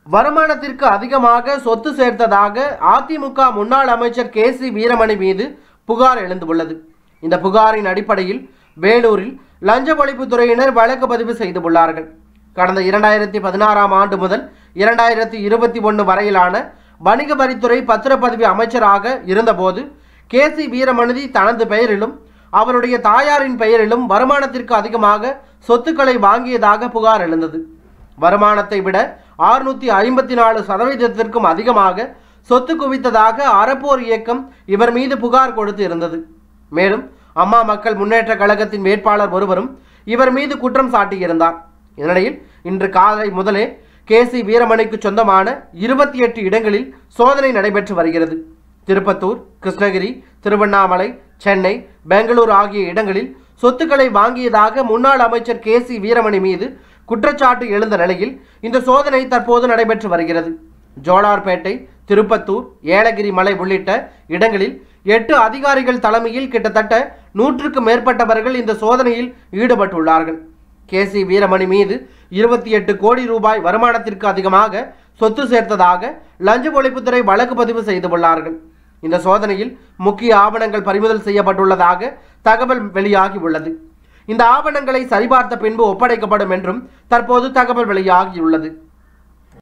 வருமானத்திற்கு அதிகமாக சொத்து சேர்த்ததாக அதிமுக முன்னாள் அமைச்சர் கே சி வீரமணி மீது புகார் எழுந்துள்ளது இந்த புகாரின் அடிப்படையில் வேலூரில் லஞ்ச ஒழிப்புத்துறையினர் வழக்கு பதிவு செய்துள்ளார்கள் கடந்த இரண்டாயிரத்தி பதினாறாம் ஆண்டு முதல் இரண்டாயிரத்தி இருபத்தி ஒன்று வரையிலான வணிக வரித்துறை பத்திரப்பதிவு அமைச்சராக இருந்தபோது கே சி வீரமணி தனது பெயரிலும் அவருடைய தாயாரின் பெயரிலும் வருமானத்திற்கு அதிகமாக சொத்துக்களை வாங்கியதாக புகார் எழுந்தது வருமானத்தை விட ஆறுநூத்தி ஐம்பத்தி நாலு சதவீதத்திற்கும் அதிகமாக சொத்து குவித்ததாக அறப்போர் இயக்கம் இவர் மீது புகார் கொடுத்து இருந்தது மேலும் அம்மா மக்கள் முன்னேற்ற கழகத்தின் வேட்பாளர் ஒருவரும் இவர் மீது குற்றம் சாட்டியிருந்தார் இதனிடையில் இன்று காலை முதலே கே சி வீரமணிக்கு சொந்தமான இருபத்தி எட்டு இடங்களில் சோதனை நடைபெற்று வருகிறது திருப்பத்தூர் கிருஷ்ணகிரி திருவண்ணாமலை சென்னை பெங்களூர் ஆகிய இடங்களில் சொத்துக்களை வாங்கியதாக முன்னாள் அமைச்சர் கே சி வீரமணி மீது குற்றச்சாட்டு எழுந்த நிலையில் இந்த சோதனை தற்போது நடைபெற்று வருகிறது ஜோலார்பேட்டை திருப்பத்தூர் ஏலகிரி மலை உள்ளிட்ட இடங்களில் எட்டு அதிகாரிகள் தலைமையில் கிட்டத்தட்ட நூற்றுக்கு மேற்பட்டவர்கள் இந்த சோதனையில் ஈடுபட்டுள்ளார்கள் கே சி வீரமணி மீது இருபத்தி எட்டு கோடி ரூபாய் வருமானத்திற்கு அதிகமாக சொத்து சேர்த்ததாக லஞ்ச ஒழிப்புத்துறை வழக்கு பதிவு செய்துள்ளார்கள் இந்த சோதனையில் முக்கிய ஆவணங்கள் பறிமுதல் செய்யப்பட்டுள்ளதாக தகவல் வெளியாகி உள்ளது இந்த ஆவணங்களை சரிபார்த்த பின்பு ஒப்படைக்கப்படும் என்றும் தற்போது தகவல் வெளியாகியுள்ளது